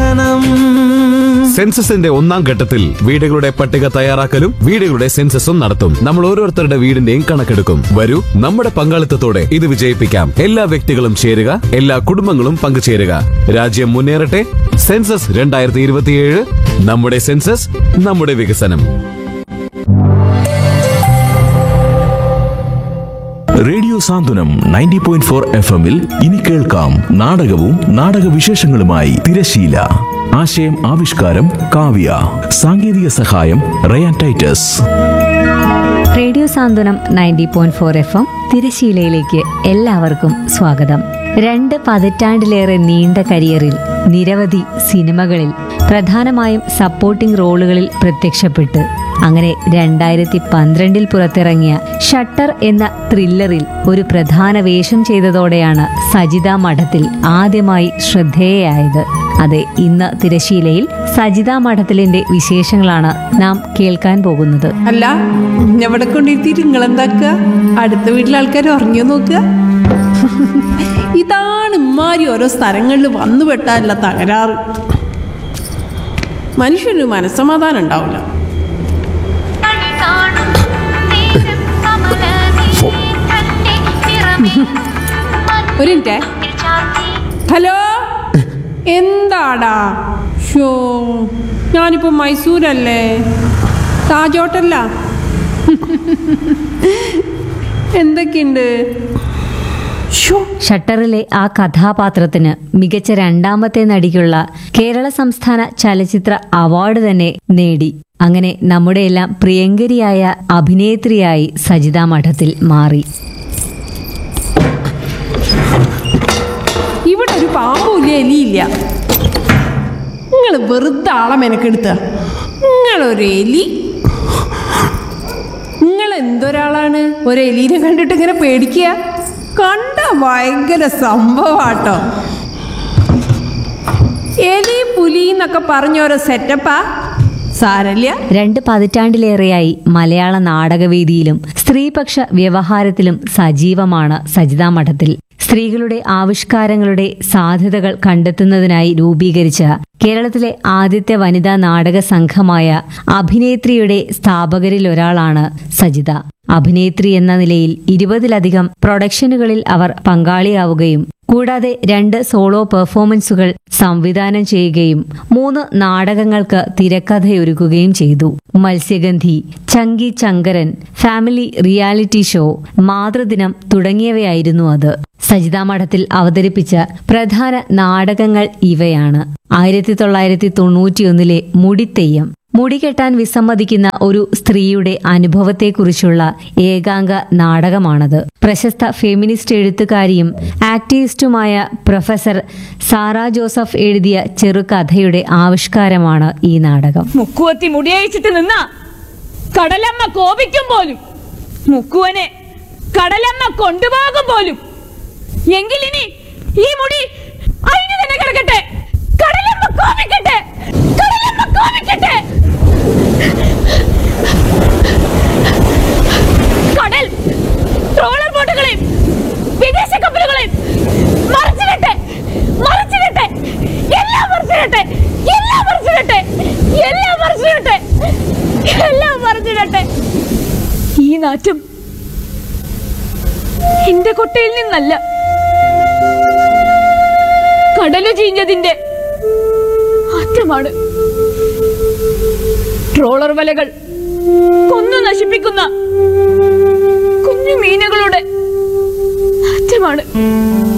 വികസനം സെൻസസിന്റെ ഒന്നാം ഘട്ടത്തിൽ വീടുകളുടെ പട്ടിക തയ്യാറാക്കലും വീടുകളുടെ സെൻസസും നടത്തും നമ്മൾ ഓരോരുത്തരുടെ വീടിന്റെയും കണക്കെടുക്കും വരൂ നമ്മുടെ പങ്കാളിത്തത്തോടെ ഇത് വിജയിപ്പിക്കാം എല്ലാ വ്യക്തികളും ചേരുക എല്ലാ കുടുംബങ്ങളും പങ്കുചേരുക രാജ്യം മുന്നേറട്ടെ സെൻസസ് രണ്ടായിരത്തി ഇരുപത്തിയേഴ് നമ്മുടെ സെൻസസ് നമ്മുടെ വികസനം radio Santhwanam ninety point four F എമ്മിൽ ഇനി കേൾക്കാം നാടകവും നാടക വിശേഷങ്ങളുമായി തിരശീല ആശയം ആവിഷ്കാരം കാവ്യ സാങ്കേതിക സഹായം Ryan Titus radio Santhwanam ninety point four F M തിരശീലയിലേക്ക് എല്ലാവർക്കും സ്വാഗതം രണ്ട് പതിറ്റാണ്ടിലേറെ നീണ്ട കരിയറിൽ നിരവധി സിനിമകളിൽ പ്രധാനമായും സപ്പോർട്ടിംഗ് റോളുകളിൽ പ്രത്യക്ഷപ്പെട്ട് അങ്ങനെ രണ്ടായിരത്തി പന്ത്രണ്ടിൽ പുറത്തിറങ്ങിയ ഷട്ടർ എന്ന ത്രില്ലറിൽ ഒരു പ്രധാന വേഷം ചെയ്തതോടെയാണ് സജിത മഠത്തിൽ ആദ്യമായി ശ്രദ്ധേയയായത് അതെ ഇന്ന് തിരശീലയിൽ സജിത മഠത്തിലിന്റെ വിശേഷങ്ങളാണ് നാം കേൾക്കാൻ പോകുന്നത് അല്ല എവിടെ കൊണ്ടിരുത്തിയിട്ട് നിങ്ങൾ എന്താക്കുക അടുത്ത വീട്ടിലെ ആൾക്കാർ ഉറങ്ങിയോ നോക്കുക ഇതാണ് ഇമ്മാരി ഓരോ സ്ഥലങ്ങളിൽ വന്നു പെട്ടാലുള്ള തകരാറ് മനുഷ്യന് മനസ്സമാധാനം ഉണ്ടാവില്ല ഒരു മിനിറ്റേ ഹലോ എന്താടാ ഷോ ഞാനിപ്പോൾ മൈസൂരല്ലേ താജ് ഹോട്ടല്ല എന്തൊക്കെയുണ്ട് ഷോ ഷട്ടറിലെ ആ കഥാപാത്രത്തിന് മികച്ച രണ്ടാമത്തെ നടിക്കുള്ള കേരള സംസ്ഥാന ചലച്ചിത്ര അവാർഡ് തന്നെ നേടി അങ്ങനെ നമ്മുടെ എല്ലാം പ്രിയങ്കരിയായ അഭിനേത്രിയായി സജിത മഠത്തിൽ മാറി ഇവിടെ ഒരു പാമ്പുമില്ല എലിയില്ല നിങ്ങൾ വെറുതെ ആളെ മെനക്കെടുത്ത നിങ്ങളൊരു എലി നിങ്ങൾ എന്തൊരാളാണ് ഒരു എലീനെ കണ്ടിട്ട് ഇങ്ങനെ പേടിക്കുക കണ്ട ഭയങ്കര സംഭവാട്ടോ എലി പുലി എന്നൊക്കെ പറഞ്ഞ ഓരോ സെറ്റപ്പാ സാരല്ല രണ്ട് പതിറ്റാണ്ടിലേറെയായി മലയാള നാടകവേദിയിലും സ്ത്രീപക്ഷ വ്യവഹാരത്തിലും സജീവമാണ് സജിതാ മഠത്തിൽ സ്ത്രീകളുടെ ആവിഷ്കാരങ്ങളുടെ സാധ്യതകൾ കണ്ടെത്തുന്നതിനായി രൂപീകരിച്ച കേരളത്തിലെ ആദ്യത്തെ വനിതാ നാടക സംഘമായ അഭിനേത്രിയുടെ സ്ഥാപകരിൽ ഒരാളാണ് സജിത അഭിനേത്രി എന്ന നിലയിൽ ഇരുപതിലധികം പ്രൊഡക്ഷനുകളിൽ അവർ പങ്കാളിയാവുകയും കൂടാതെ രണ്ട് സോളോ പെർഫോമൻസുകൾ സംവിധാനം ചെയ്യുകയും മൂന്ന് നാടകങ്ങൾക്ക് തിരക്കഥയൊരുക്കുകയും ചെയ്തു മത്സ്യഗന്ധി ചങ്കി ചങ്കരൻ ഫാമിലി റിയാലിറ്റി ഷോ മാതൃദിനം തുടങ്ങിയവയായിരുന്നു അത് സജിതാ മഠത്തിൽ അവതരിപ്പിച്ച പ്രധാന നാടകങ്ങൾ ഇവയാണ് ആയിരത്തി തൊള്ളായിരത്തി തൊണ്ണൂറ്റിയൊന്നിലെ മുടിത്തെയ്യം മുടി കെട്ടാൻ വിസമ്മതിക്കുന്ന ഒരു സ്ത്രീയുടെ അനുഭവത്തെക്കുറിച്ചുള്ള ഏകാംഗ നാടകമാണത് പ്രശസ്ത ഫെമിനിസ്റ്റ് എഴുത്തുകാരിയും ആക്ടിവിസ്റ്റുമായ പ്രൊഫസർ സാറ ജോസഫ് എഴുതിയ ചെറുകഥയുടെ ആവിഷ്കാരമാണ് ഈ നാടകം മുക്കുവത്തി മുടിയഴിച്ചിട്ട് നിന്ന കടലമ്മ കോപിക്കും പോലും മുക്കുവനെ കടലമ്മ കൊണ്ടുപോകും പോലും എങ്കിലിനി ഈ മുടി അഴിഞ്ഞു തന്നെ കിടക്കട്ടെ കടലമ്മ കോപിക്കട്ടെ കടലമ്മ കോപിക്കട്ടെ കടൽ ട്രോളർ ബോട്ടുകളെയും വിദേശ കപ്പലുകളെയും മറിച്ചിടട്ടെ മറിച്ചിടട്ടെ എല്ലാം മറിച്ചിടട്ടെ എല്ലാം മറിച്ചിടട്ടെ എല്ലാം മറിച്ചിടട്ടെ എല്ലാം മറിച്ചിടട്ടെ ഈ നാറ്റം എന്റെ കൊട്ടയിൽ നിന്നല്ല കടലു ചീഞ്ഞതിന്റെ മാറ്റമാണ് ട്രോളർ വലകൾ കൊന്നു നശിപ്പിക്കുന്ന കുഞ്ഞു മീനുകളുടെ മാറ്റമാണ്